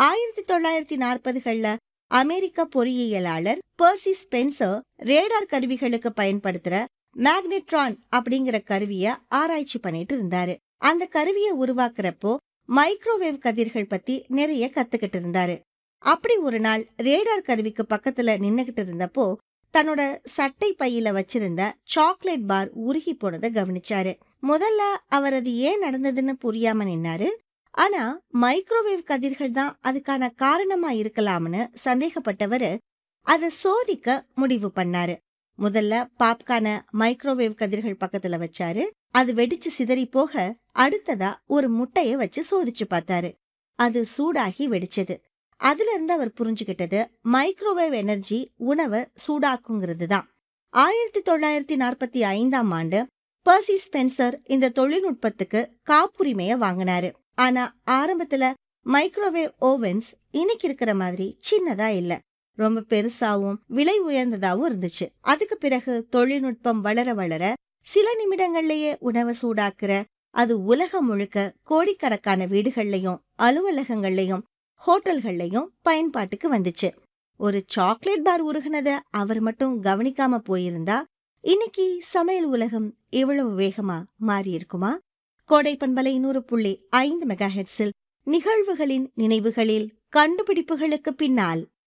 ஆயிரத்தி தொள்ளாயிரத்தி நாற்பதுகள்ல அமெரிக்க பொறியியலாளர் பர்சி ஸ்பென்சர் ரேடார் கருவிகளுக்கு பயன்படுத்துற மேக்னெட்ரான் அப்படிங்கிற கருவிய ஆராய்ச்சி பண்ணிட்டு இருந்தாரு அந்த கருவியை உருவாக்குறப்போ மைக்ரோவேவ் கதிர்கள் பத்தி நிறைய கத்துக்கிட்டு இருந்தாரு அப்படி ஒரு நாள் ரேடார் கருவிக்கு பக்கத்துல நின்னுகிட்டு இருந்தப்போ தன்னோட சட்டை பையில வச்சிருந்த சாக்லேட் பார் உருகி போனதை கவனிச்சாரு முதல்ல அவர் அது ஏன் நடந்ததுன்னு புரியாம நின்னாரு ஆனா மைக்ரோவேவ் கதிர்கள் தான் அதுக்கான காரணமா இருக்கலாம்னு சந்தேகப்பட்டவரு அதை சோதிக்க முடிவு பண்ணாரு முதல்ல பாப்கான மைக்ரோவேவ் கதிர்கள் பக்கத்துல வச்சாரு அது வெடிச்சு சிதறி போக அடுத்ததா ஒரு முட்டைய வச்சு சோதிச்சு பார்த்தாரு அது சூடாகி வெடிச்சது அதுல இருந்து அவர் புரிஞ்சுகிட்டது மைக்ரோவேவ் எனர்ஜி உணவை சூடாக்குங்கிறது தான் ஆயிரத்தி தொள்ளாயிரத்தி நாற்பத்தி ஐந்தாம் ஆண்டு பர்சி ஸ்பென்சர் இந்த தொழில்நுட்பத்துக்கு காப்புரிமைய வாங்கினாரு ஆனா ஆரம்பத்துல மைக்ரோவேவ் ஓவன்ஸ் இன்னைக்கு இருக்கிற மாதிரி சின்னதா இல்ல ரொம்ப பெருசாவும் விலை உயர்ந்ததாவும் இருந்துச்சு அதுக்கு பிறகு தொழில்நுட்பம் வளர வளர சில நிமிடங்கள்லயே உணவை சூடாக்குற அது உலகம் முழுக்க கோடிக்கணக்கான வீடுகள்லயும் அலுவலகங்கள்லயும் ஹோட்டல்கள்லயும் பயன்பாட்டுக்கு வந்துச்சு ஒரு சாக்லேட் பார் உருகுனத அவர் மட்டும் கவனிக்காம போயிருந்தா இன்னைக்கு சமையல் உலகம் இவ்வளவு வேகமா மாறி இருக்குமா கோடை பண்பலை நூறு புள்ளி ஐந்து மெகா ஹெட்ஸில் நிகழ்வுகளின் நினைவுகளில் கண்டுபிடிப்புகளுக்கு பின்னால்